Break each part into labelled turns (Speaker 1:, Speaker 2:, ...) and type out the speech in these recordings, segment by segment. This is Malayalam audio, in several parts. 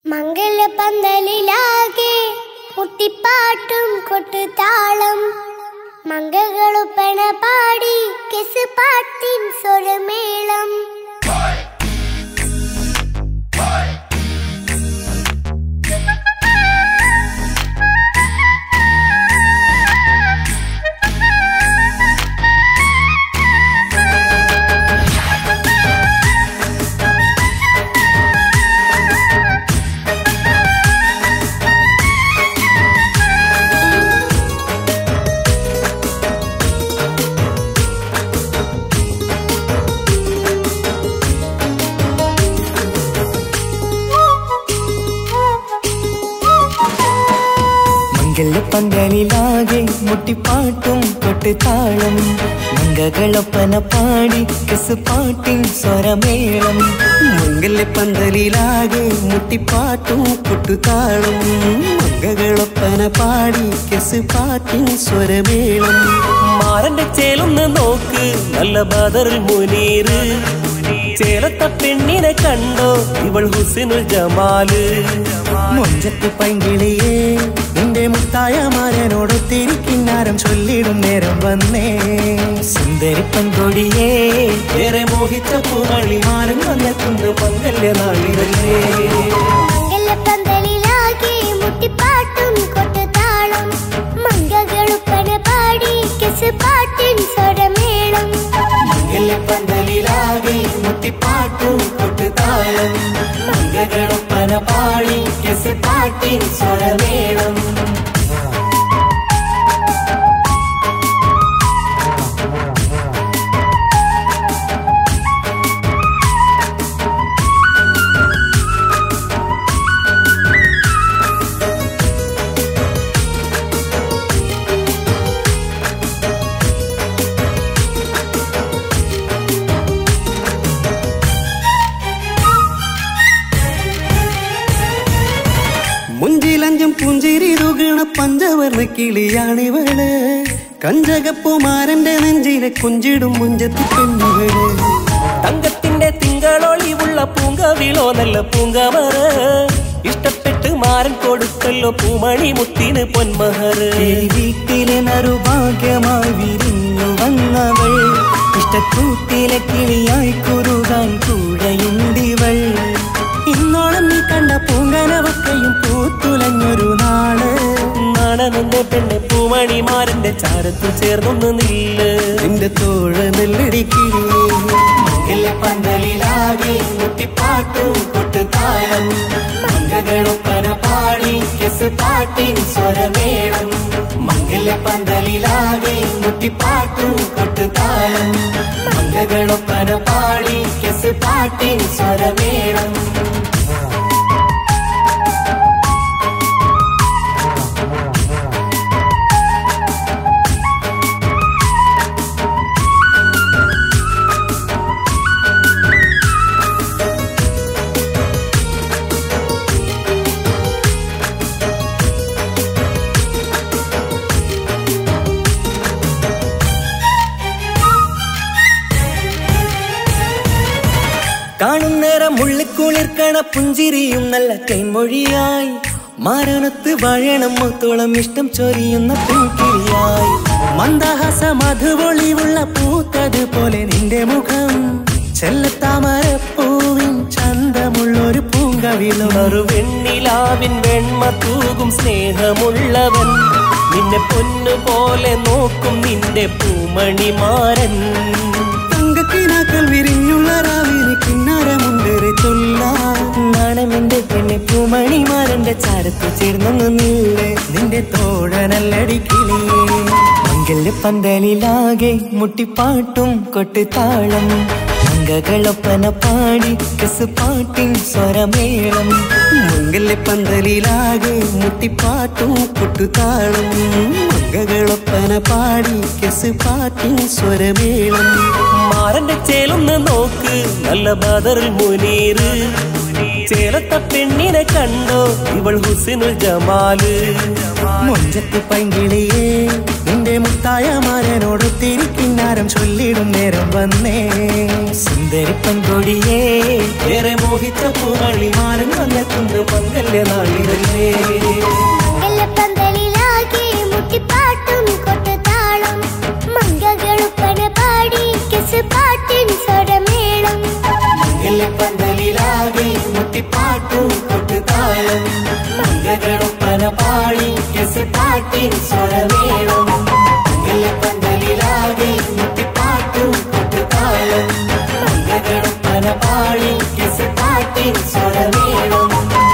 Speaker 1: മംഗലപന്തലിലാകെ മുട്ടിപ്പാട്ടും കൊട്ടുതാളം മംഗകളുപ്പണ പാടി കെസ് പാട്ടിൻ സ്വരമേളം
Speaker 2: മംഗലപ്പന്തലിലാകെ മുട്ടിപ്പാട്ടും കൊട്ടുതാളം മംഗകളൊപ്പന പാടി കെസ് പാട്ടിൻ സ്വരമേളം
Speaker 3: മംഗല്യപ്പന്തലിലാകെ മുട്ടിപ്പാട്ടും കൊട്ടുതാളം മംഗകളൊപ്പന പാടി കെസ് പാട്ടിൻ സ്വരമേളം
Speaker 2: മാറന്റെ ചേലൊന്ന് നോക്ക് നല്ല ബദറിൽ മുനീറ് ചേലത്ത പെണ്ണിനെ കണ്ടോ ഇവൾ ഹുസിനുൽ ജമാല്
Speaker 3: മൊഞ്ചത്ത് പൈങ്കിളിയേ നിന്റെ മുത്തായ മാരനോടൊത്തിരി കിന്നാരം ചൊല്ലിടും നേരം വന്നേ
Speaker 2: സുന്ദരി പെൺകൊടിയേ ഏറെ മോഹിച്ച പൂവളിമാനം വന്നെത്തുന്ന മംഗല്യ നാളിതല്ലേ
Speaker 1: മംഗലപന്തലിലാകെ മുട്ടിപ്പാട്ടും കൊട്ടുതാളം മംഗകളുപ്പണ പാടി കെസ് പാട്ടിൻ സ്വരമേളം
Speaker 2: മംഗല്യപ്പന്തലിലാകെ മുട്ടിപ്പാട്ടും കൊട്ടുതാളം മംഗകളൊപ്പന പാടി കെസ് പാട്ടിൻ സ്വരമേളം
Speaker 3: മുഞ്ചിലഞ്ചും പുഞ്ചിരി തുകണ പഞ്ചവർണ്ണ കിളിയാണിവള് കഞ്ചകപ്പുമാരന്റെ നെഞ്ചിലെ കുഞ്ചിടും മുഞ്ചത്തി പെണ്ണുകള്
Speaker 2: തങ്കത്തിന്റെ തിങ്കളൊളിവുള്ള പൂങ്കവിളോ നല്ല പൂങ്കമറ ഇഷ്ടപ്പെട്ട് മാരൻ കൊടുത്തല്ലോ പൂമണി മുത്തിന് പൊന്മഹർ
Speaker 3: ഈ വീട്ടിലെ നറുഭാഗ്യമായി വിരിഞ്ഞു വന്നവൾ ഇഷ്ടക്കൂട്ടിലെ കിളിയായി കുറുകാൻ കൂടെയുണ്ടിവൾ ഇന്നോളം നീ കണ്ട പൂങ്കനവക്കയും പൂത്തുലഞ്ഞൊരു നാള്
Speaker 2: നാണനന്റെ പെണ്ണെ പൂമണിമാരന്റെ ചാരത്തിൽ ചേർന്നൊന്ന് നില്ല്
Speaker 3: നിന്റെ തോഴ നെല്ലടിക്കിളിയേ
Speaker 2: പന്തലിലാകെ മുട്ടിപ്പാട്ടും കൊട്ടുതാളം മംഗകളൊപ്പന പാടി കെസ് പാട്ടിൻ സ്വരമേളം മംഗല്യ പന്തലിലാകെ മുട്ടിപ്പാട്ടും കൊട്ടുതാളം മംഗകളൊപ്പന പാടി കെസ് പാട്ടിൻ സ്വരമേളം
Speaker 3: കാണും നേരം മുള്ളിക്കുളിർക്കണ പുഞ്ചിരിയും നല്ല കൈമൊഴിയായി മാരണത്ത് വഴണം മുത്തോളം ഇഷ്ടം ചൊരിയുന്ന പെൺകിളിയായി മന്ദഹാസ മധുപൊളിവുള്ള പൂത്തത് പോലെ നിന്റെ മുഖം ചെല്ലത്താമരപ്പൂവിൻ ചന്തമുള്ളൊരു പൂങ്കവിളും
Speaker 2: വെണ്ണിലാവിൻ വെണ്മ തൂകും സ്നേഹമുള്ളവൻ നിന്നെ പൊന്നുപോലെ നോക്കും നിന്റെ പൂമണിമാരൻ
Speaker 3: തങ്കക്കിനാക്കൾ വിരിഞ്ഞുള്ള രാവിലെ കിന്നാരമുണ്ടേറെ ചൊല്ലാം
Speaker 2: നാണമെന്റെ പെണ്ണെ പൂമണിമാരന്റെ ചാരത്ത് ചേർന്നൊന്ന് നില്ല്
Speaker 3: നിന്റെ തോഴനല്ലടിക്കിളിയേ
Speaker 2: മംഗല്യ പന്തലിലാകെ മുട്ടിപ്പാട്ടും കൊട്ടുതാളം മംഗകളൊപ്പന പാടി കെസ് പാട്ടിൻ സ്വരമേളം
Speaker 3: മംഗല്യപ്പന്തലിലാകെ മുട്ടിപ്പാട്ടും കൊട്ടുതാളം മംഗകളൊപ്പന പാടി കെസ് പാട്ടിൻ സ്വരമേളം
Speaker 2: മാറന്റെ ചേലൊന്ന് നോക്ക് നല്ല ബദറിൽ മുനീറ് ചേലത്ത പെണ്ണിനെ കണ്ടോ ഇവൾ ഹുസിനുൽ ജമാല്
Speaker 3: മൊഞ്ചത്ത് പൈങ്കിളിയേ നിന്റെ മുത്തായ മാരനോടൊത്തിരി കിന്നാരം ചൊല്ലിടും നേരം വന്നേ
Speaker 2: സുന്ദരി പെൺകൊടിയേ ഏറെ മോഹിച്ച പൂവളിമാരൻ വന്നെത്തുന്ന മംഗല
Speaker 3: മുട്ടിപ്പാട്ടും കൊട്ടുതാളം മംഗളൊപ്പന പാടി കെസിപ്പാട്ടിൻ സ്വരമേളം മംഗലപ്പന്തലിലാകെ മുട്ടിപ്പാട്ടും കൊട്ടുതാളം മംഗളൊപ്പന പാടി കെസിപ്പാട്ടിൻ സ്വരമേളം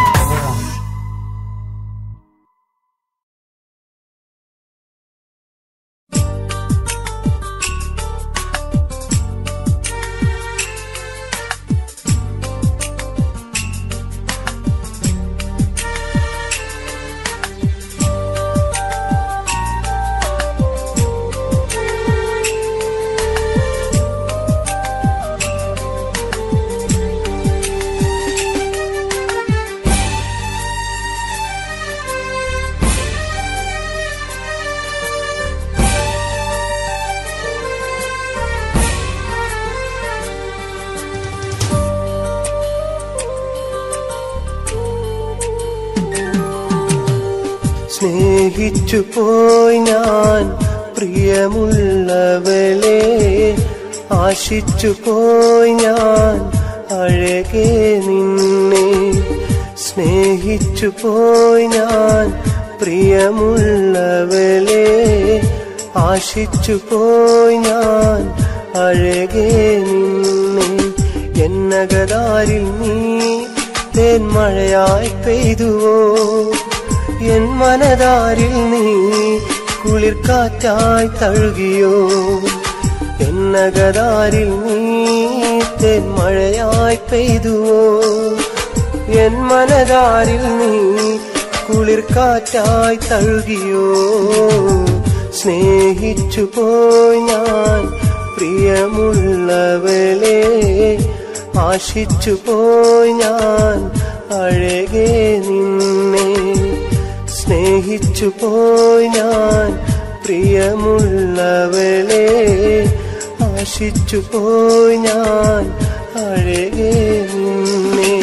Speaker 4: സ്നേഹിച്ചു പോയി ഞാൻ പ്രിയമുള്ളവളെ ആശിച്ചു പോയി ഞാൻ അഴകെ നിന്നെ സ്നേഹിച്ചു പോയി ഞാൻ പ്രിയമുള്ളവളെ ആശിച്ചു പോയി ഞാൻ അഴകെ നിന്നെ എന്നകതാരിൽ നീ തേന്മഴയായി പെയ്തുവോ എൻ മനതാരിൽ നീ കുളിർക്കാറ്റായി തഴുകിയോ എന്നകതാരിൽ നീ തെന്മഴയായി പെയ്തുവോ എൻ മനതാരിൽ നീ കുളിർക്കാറ്റായി തഴുകിയോ സ്നേഹിച്ചു പോയി ഞാൻ പ്രിയമുള്ളവളെ ആശിച്ചു പോയി ഞാൻ അഴകെ നിന്നെ സ്നേഹിച്ചു പോയി ഞാൻ പ്രിയമുള്ളവളെ ആശിച്ചു പോയി ഞാൻ അഴകെ നിന്നെ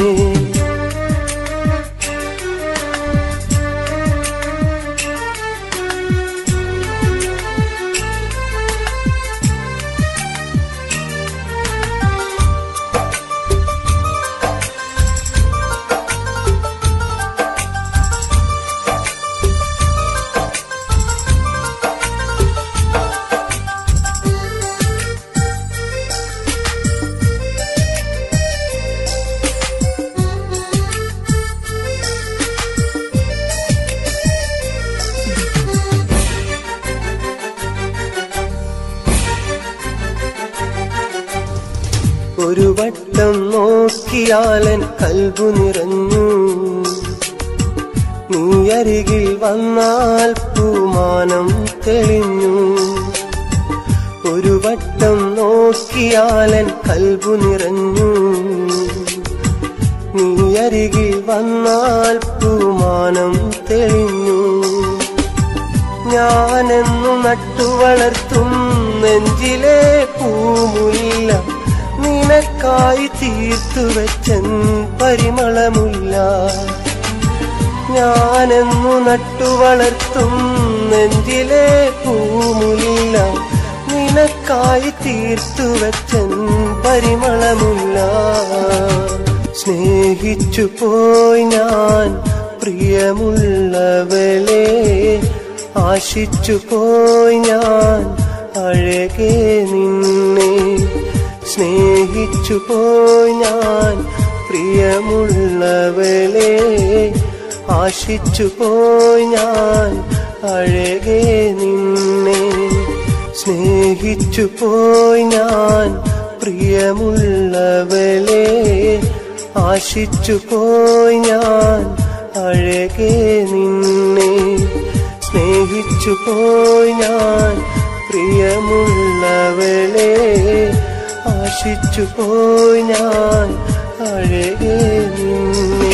Speaker 4: ഒരു വട്ടം നോക്കിയാലൻ കൽബു നിറഞ്ഞു നീ അരികിൽ വന്നാൽ പൂമാനം തെളിഞ്ഞു ഒരു വട്ടം നോക്കിയാലൻ കൽബു നിറഞ്ഞു നീ അരികിൽ വന്നാൽ പൂമാനം തെളിഞ്ഞു ഞാനെന്നു നട്ടുവളർത്തും നെഞ്ചിലെ പൂമുല്ല നിനക്കായി തീർത്തു വെച്ചൻ പരിമളമുല്ല ഞാനെന്നു നട്ടുവളർത്തും നെഞ്ചിലെ പൂമുല്ല നിനക്കായി തീർത്തു വെച്ചൻ പരിമളമുല്ല സ്നേഹിച്ചു പോയി ഞാൻ പ്രിയമുള്ളവളെ ആശിച്ചു പോയി ഞാൻ അഴകെ നിന്നെ സ്നേഹിച്ചു പോയി ഞാൻ പ്രിയമുള്ളവളെ ആശിച്ചു പോയി ഞാൻ അഴകെ നിന്നെ സ്നേഹിച്ചു പോയി ഞാൻ പ്രിയമുള്ളവളെ ആശിച്ചു പോയി ഞാൻ അഴകെ നിന്നെ സ്നേഹിച്ചു പോയി ഞാൻ പ്രിയമുള്ളവളെ ആശിച്ചു പോയി ഞാൻ അഴകെ നിന്നെ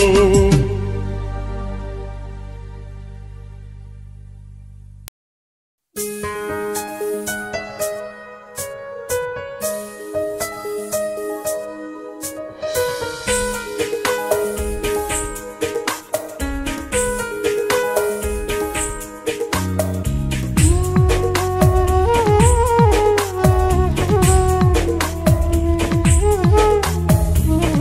Speaker 1: Thank you.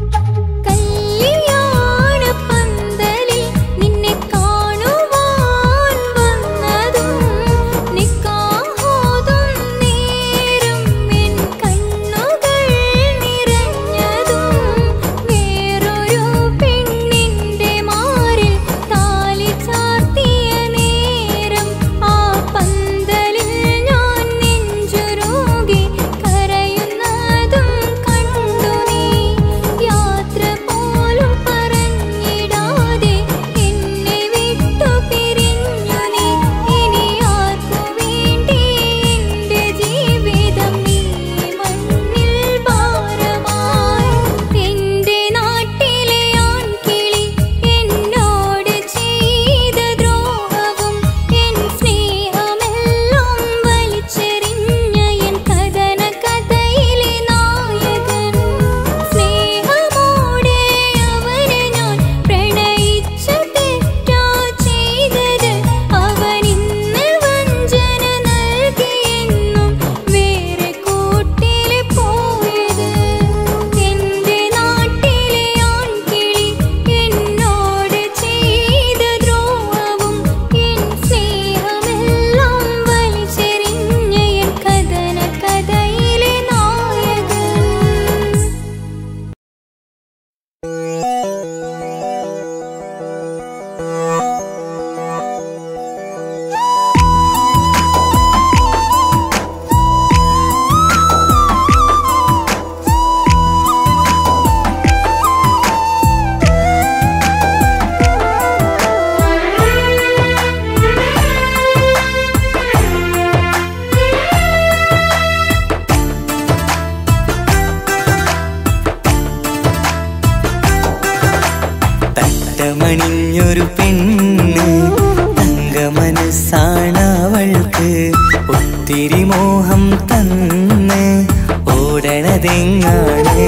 Speaker 5: തട്ടമണിഞ്ഞൊരു പെണ്ണ് തങ്ക മനസ്സാണവൾക്ക് ഒത്തിരി മോഹം തന്ന് ഓടണതെങ്ങാണ്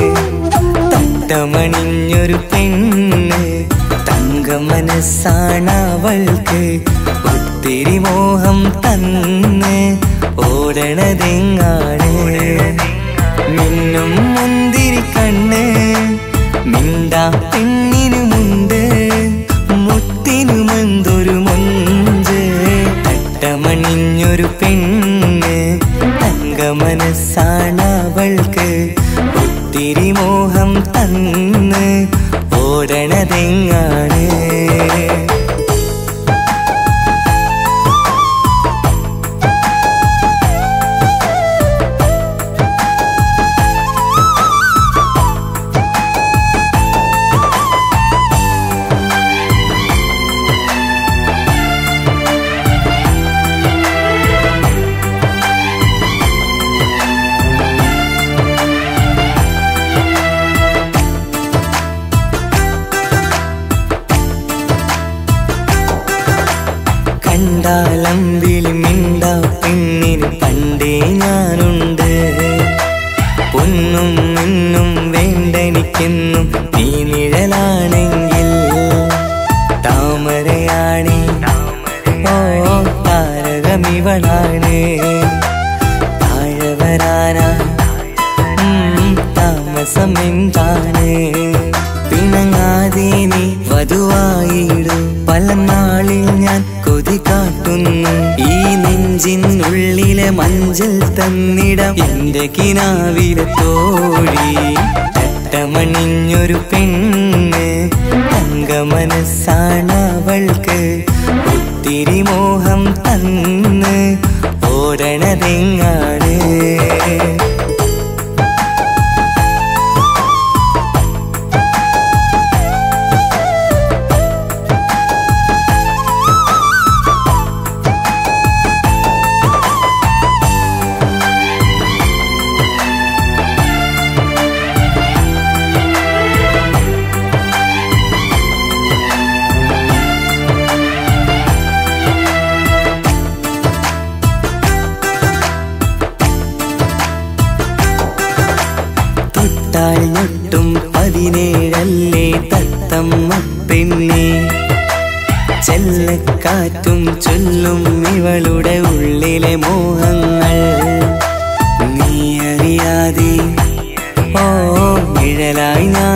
Speaker 5: തട്ടമണിഞ്ഞൊരു പെണ്ണ് തങ്ക മനസ്സാണവൾക്ക് ഒത്തിരി മോഹം തന്ന് ഓടണതെങ്ങാണ് മിന്നും മുന്തിരി കണ്ണ് മിണ്ടാ പെണ്ണിനുമുണ്ട് മുത്തിനുമെന്തൊരു മൊഞ്ച് തട്ടമണിഞ്ഞൊരു പെണ്ണ് തങ്ക മനസ്സാണവൾക്ക് ഒത്തിരി മോഹം തന്ന് ഓടണതെങ്ങാണ് കണ്ടാലമ്പിളി മിണ്ട പെണ്ണിന് പണ്ടേ ഞാനുണ്ട് പൊന്നും മിന്നും വേണ്ടെനിക്കെന്നും നീ നിഴലാണെങ്കിൽ താമരയാണേ ഓ താരകമിവളാണ് താഴെ വരാനാ ഉം, താമസം എന്താണ് പിണങ്ങാതെ നീ വധുവായിടു പല നാളിൽ ഞാൻ കൊതി കാട്ടുന്നു ഈ നെഞ്ചിനുള്ളിലെ മഞ്ചൽ തന്നിടം എന്റെ കിനാവിലെ തോഴി തട്ടമണിഞ്ഞൊരു പെണ്ണ് തങ്ക മനസ്സാണവൾക്ക് ഒത്തിരി മോഹം തന്ന് ഓടണതെങ്ങാണ് തൊട്ടാൽ ഞൊട്ടും പതിനേഴല്ലേ തത്തമ്മ പെണ്ണെ ചെല്ലക്കാറ്റും ചൊല്ലും ഇവളുടെ ഉള്ളിലെ മോഹങ്ങൾ നീ അറിയാതെ ഓ നിഴലായി ഞാൻ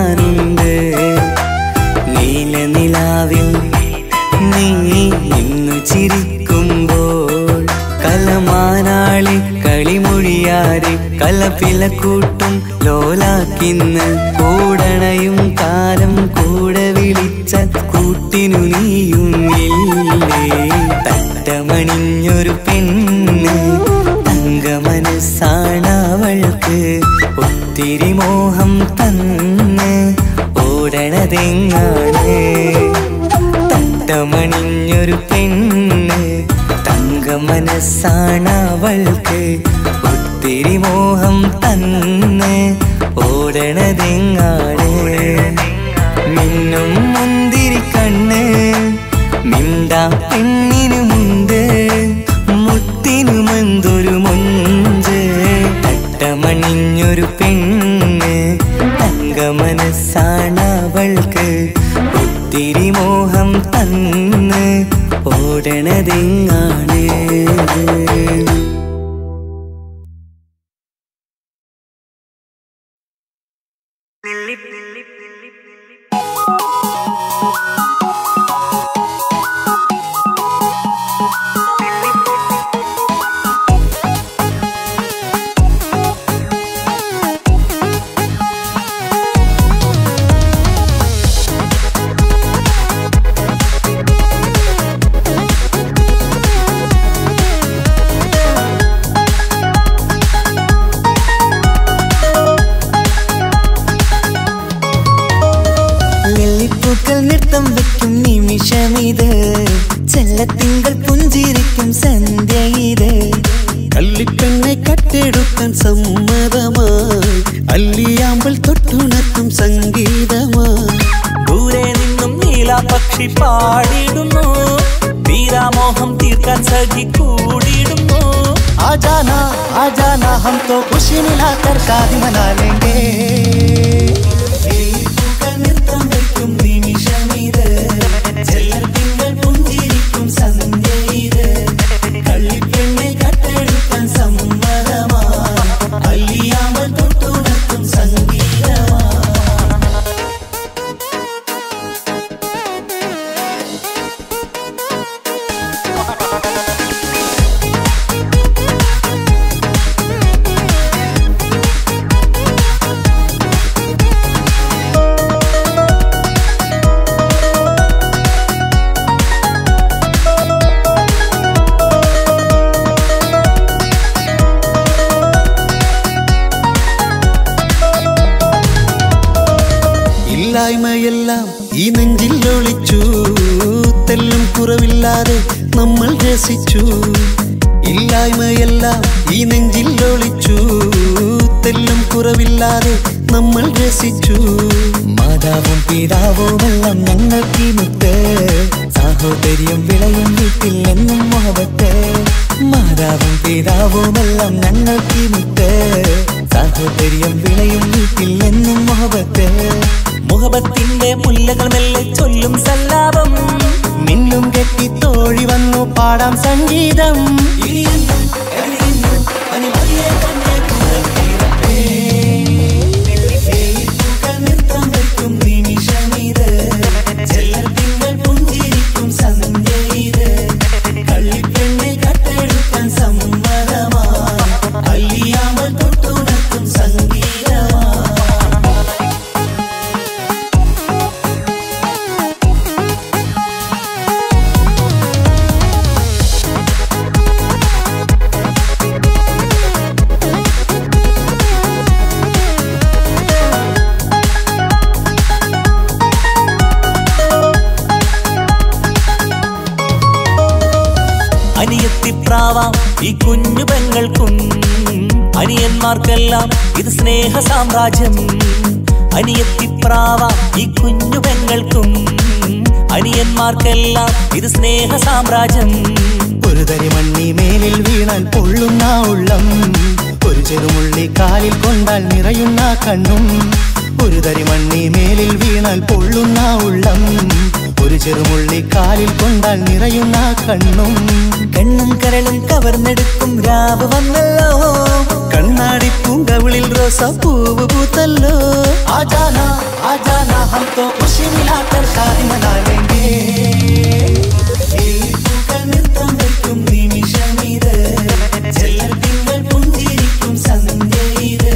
Speaker 5: കലപില കൂട്ടും ലോലാക്കിന്ന് കൂടണയും കാലം കൂടെ വിളിച്ച കൂട്ടിനു നീയും ഇല്ലേ തട്ടമണിഞ്ഞൊരു പെണ്ണ് തങ്ക മനസ്സാണവൾക്ക് ഒത്തിരി മോഹം തന്ന് ഓടണതെങ്ങാണ് തട്ടമണിഞ്ഞൊരു പെണ്ണ് തങ്ക മനസ്സാണവൾക്ക് ഒത്തിരി മോഹം തന്ന് ഓടണതെങ്ങാണ് മിന്നും മുന്തിരി കണ്ണ് മിണ്ടാ പെണ്ണിനുമുണ്ട് മുത്തിനുമെന്തൊരു മുഞ്ച് തട്ടമണിഞ്ഞൊരു പെണ്ണ് തങ്ക മനസ്സാണവൾക്ക് ഒത്തിരി മോഹം തന്ന് ഓടണതെങ്ങാണ് ലില്ലിപ്പൂക്കൾ നൃത്തം വെക്കും നിമിഷമിത് ചെല്ലത്തിങ്കൾ പുഞ്ചിരിക്കും സന്ധ്യ ഇത്
Speaker 6: കള്ളിപ്പെണ്ണെ കട്ടെടുക്കാൻ സമ്മതമായി അല്ലിയാമ്പൽ തൊട്ടുണർത്തും സംഗീതമായി
Speaker 2: ദൂരെ നിന്നും നീലാപക്ഷി പാടിടുന്നു തീരാമോഹം തീർക്കാൻ സഖി കൂടിയിടുന്നു
Speaker 6: आजाना आजाना हम तो खुशी मिलाकर शादी मना लेंगे
Speaker 5: നൃത്തം വെക്കും നിമിഷമിത് ചെല്ലത്തിങ്കൾ പുഞ്ചിരിക്കും സന്ധ്യ ഇത് കള്ളിപ്പെണ്ണെ കട്ടെടുക്കാൻ സമ്മതമാ അല്ലിയാമ്പൽ തൊട്ടുണർത്തും സംഗീതമാ
Speaker 6: ഇല്ലായ്മയെല്ലാം ഈ നെഞ്ചിൽ ഒളിച്ചു തെല്ലും കുറവില്ലാതെ നമ്മൾ രസിച്ചു ഇല്ലായ്മയെല്ലാം ഈ നെഞ്ചിൽ ഒളിച്ചു തെല്ലും കുറവില്ലാതെ നമ്മൾ രസിച്ചു
Speaker 5: മാതാവും പിതാവുമെല്ലാം ഞങ്ങൾക്ക് മുത്ത് സാഹോദര്യം വിളയും വീട്ടിൽ എന്നും മുഹബത്ത് മാതാവും പിതാവുമെല്ലാം ഞങ്ങൾക്ക് മുത്ത് സാഹോദര്യം വിളയും വീട്ടിൽ എന്നും മുഹബത്ത്
Speaker 2: മുഹബത്തിന്റെ മുല്ലകൾ മെല്ലെ ചൊല്ലും സല്ലാപം
Speaker 6: മിന്നും കെട്ടി തോഴി വന്നു പാടാം സംഗീതം
Speaker 5: നൃത്തം വെക്കും നിമിഷമിത് ചെല്ലത്തിങ്കൾ പുഞ്ചിരിക്കും സന്ധ്യ ഇത് കള്ളിപ്പെണ്ണെ കട്ടെടുക്കാൻ സമ്മതമാ അല്ലിയാമ്പൽ തൊട്ടുണർത്തും സംഗീതമാ
Speaker 2: അനിയത്തിപ്രാവാം ഈ കുഞ്ഞു പെങ്ങൾക്കും അനിയന്മാർക്കെല്ലാം ഇത് സ്നേഹ സാമ്രാജ്യം അനിയത്തിപ്രാവാം ഈ കുഞ്ഞു പെങ്ങൾക്കും അനിയന്മാർക്കെല്ലാം ഇത് സ്നേഹ സാമ്രാജ്യം
Speaker 6: ഒരു തരി മണ്ണി മേലിൽ വീണാൽ പൊള്ളുന്ന ഉള്ളം ഒരു ചെറുമുള്ളി കാലിൽ കൊണ്ടാൽ നിറയുന്ന കണ്ണും ഒരു തരി മണ്ണി മേലിൽ വീണാൽ പൊള്ളുന്ന ഉള്ളം ഒരു ചെറുമുള്ളി കാലിൽ കൊണ്ടാൽ നിറയുന്ന കണ്ണും
Speaker 5: കണ്ണും കരളും കവർന്നെടുക്കും രാവ് വന്നല്ലോ
Speaker 6: കണ്ണാടി പൂങ്കവിളിൽ റോസ പൂവ് പൂത്തല്ലോ ആജാന ആജാന ഹം തോ ഖുഷി മിലാക്കർ ഷാദി മനാ ലേംഗേ
Speaker 5: നൃത്തം വെക്കും നിമിഷമിത് ചെല്ലത്തിങ്കൾ പുഞ്ചിരിക്കും സന്ധ്യ ഇത്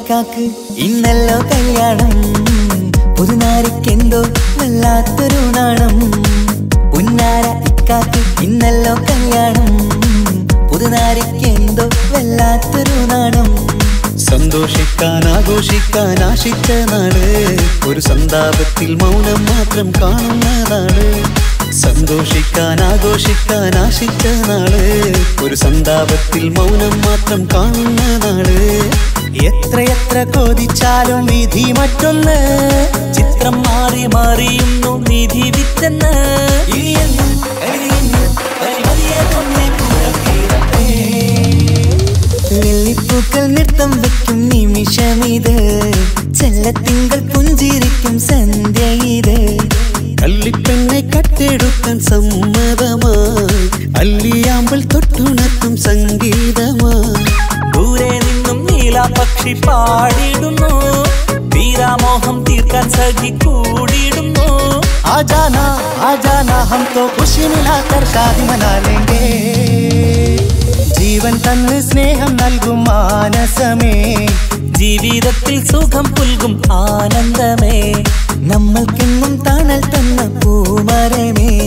Speaker 5: ഇക്കാക്ക് ഇന്നല്ലോ കല്യാണം പുതുനാരിക്കെന്തോ വല്ലാത്തൊരു നാണം പുന്നാര ഇക്കാക്ക് ഇന്നല്ലോ കല്യാണം പുതുനാരിക്കെന്തോ വല്ലാത്തൊരു നാണം
Speaker 6: സന്തോഷിക്കാൻ ആഘോഷിക്കാൻ ആശിച്ച നാട് ഒരു സന്താപത്തിൽ മൗനം മാത്രം കാണുന്നതാണ് സന്തോഷിക്കാൻ ആഘോഷിക്കാൻ ആശിച്ച നാള് ഒരു സന്താപത്തിൽ മൗനം മാത്രം കാണുന്ന നാള് എത്രയെത്ര കോതിച്ചാലും വിധി മറ്റൊന്ന്
Speaker 2: ചിത്രം മാറി മാറിയുന്നു നിധി വിറ്റെന്ന്
Speaker 5: ഇനിയെന്നും കഴിയുന്നു പരിമതിയെ തന്നെ പുറത്തിരട്ടെ. വെള്ളിപ്പൂക്കൾ നൃത്തം വെക്കും നിമിഷമിത് ചെല്ലത്തിങ്കൾ പുഞ്ചിരിക്കും സന്ധ്യ ഇത്
Speaker 6: കള്ളിപ്പെണ്ണെ കട്ടെടുക്കാൻ സമ്മതമായി അല്ലിയാമ്പൽ തൊട്ടുണർത്തും സംഗീതമായി
Speaker 2: ദൂരെ നിന്നും നീലാപക്ഷി പാടിയിടുന്നു വീരാമോഹം തീർക്കാൻ സഖി കൂടിയിടുന്നു
Speaker 6: आजाना आजाना हम तो खुशी मिलाकर शादी मना लेंगे ജീവൻ തന്ന് സ്നേഹം നൽകും മാനസമേ
Speaker 2: ജീവിതത്തിൽ സുഖം പുൽകും ആനന്ദമേ
Speaker 5: നമ്മൾക്കെന്നും തണൽ തന്ന പൂമരമേ